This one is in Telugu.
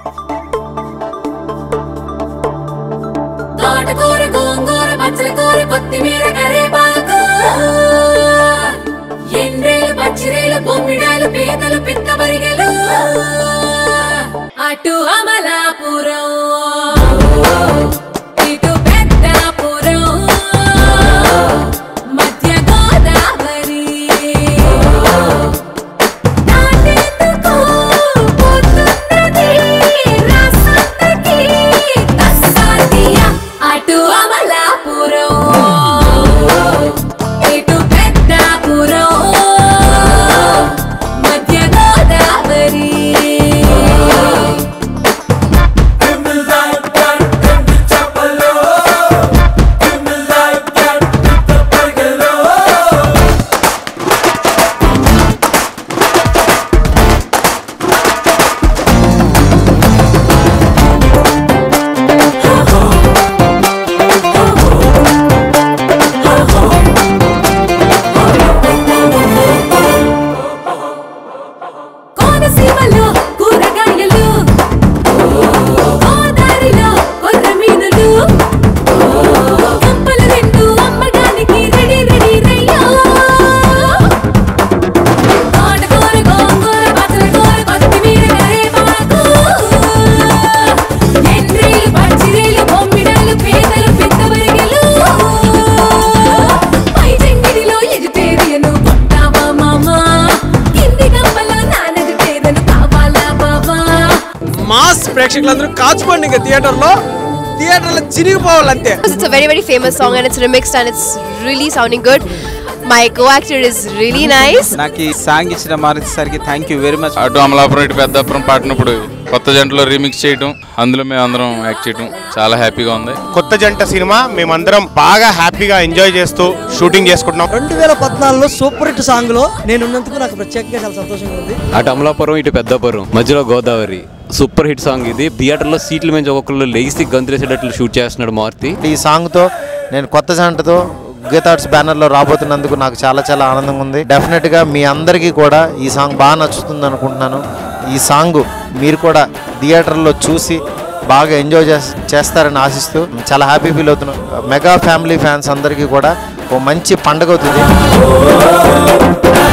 తోటకూర గోంగూర పచ్చల కూర కొత్తిమీర కరేపాకు ఎండ్రేలు పచ్చిరేలు బొమ్మిడాలు పీతలు పిత్త బరిగెలు అటు అమలాపురం ఇటు పెద్దాపురం మధ్య గోదావరి నాటేందుకు పోతున్నది రాసంతకి తస్సాదియా అటు అమలాపురం ఇటు పెద్దాపురం మధ్య గోదావరి కోనసీమలో కూరగాయలు గోదావరిలో కొర్ర మీనులు కంపలు రెండు అమ్మడానికి రెడీ రెడీ రయ్యో తోటకూర గోంగూర పచ్చల కూర కొత్తిమీర కరేపాకు ఎండ్రీలు పచ్చిరీలు బొమ్మిడాలు పీతలు పిత్తబరిగెలు పై చెంగిడిలో ఎజిటేరియను కొంటావా మామా కింది గంపలో నానజిటేరియను కావాలా బాబా మాస్ ప్రేక్షకులందరూ కాచుకోండి ఇంకా థియేటర్లో థియేటర్లో చిరిగిపోవాలంతే It's a very very famous song and it's remixed and it's really sounding good. My co-actor is really nice. నాకు ఈ సాంగ్ ఇచ్చిన మారేసరికి థ్యాంక్ యూ వెరీ మచ్ అటు అమలాపురం ఇటు పెద్దాపురం పాడినప్పుడు కొత్త జంటలో రీమిక్స్ చేయడం అందులో మేము అందరం యాక్ట్ చేయడం చాలా హ్యాపీగా ఉంది కొత్త జంట సినిమా మేమందరం బాగా హ్యాపీగా ఎంజాయ్ చేస్తూ షూటింగ్ చేసుకుంటున్నాం రెండు వేల పద్నాలుగులో సూపర్ హిట్ సాంగ్ లో నేను ఉన్నందుకు నాకు ప్రత్యేకంగా చాలా సంతోషంగా ఉంది అటు అమలాపురం ఇటు పెద్దపురం మధ్యలో గోదావరి సూపర్ హిట్ సాంగ్ ఇది థియేటర్లో సీట్ల మీద ఒక్కొక్కరు లేచి గంతులేసేటట్లు షూట్ చేస్తున్నాడు మారుతి ఈ సాంగ్తో నేను కొత్త జంటతో గీతార్ట్స్ బ్యానర్లో రాబోతున్నందుకు నాకు చాలా చాలా ఆనందంగా ఉంది డెఫినెట్గా మీ అందరికీ కూడా ఈ సాంగ్ బాగా నచ్చుతుంది అనుకుంటున్నాను ఈ సాంగ్ మీరు కూడా థియేటర్లో చూసి బాగా ఎంజాయ్ చేస్తారని ఆశిస్తూ చాలా హ్యాపీ ఫీల్ అవుతున్నాను మెగా ఫ్యామిలీ ఫ్యాన్స్ అందరికీ కూడా ఓ మంచి పండగ అవుతుంది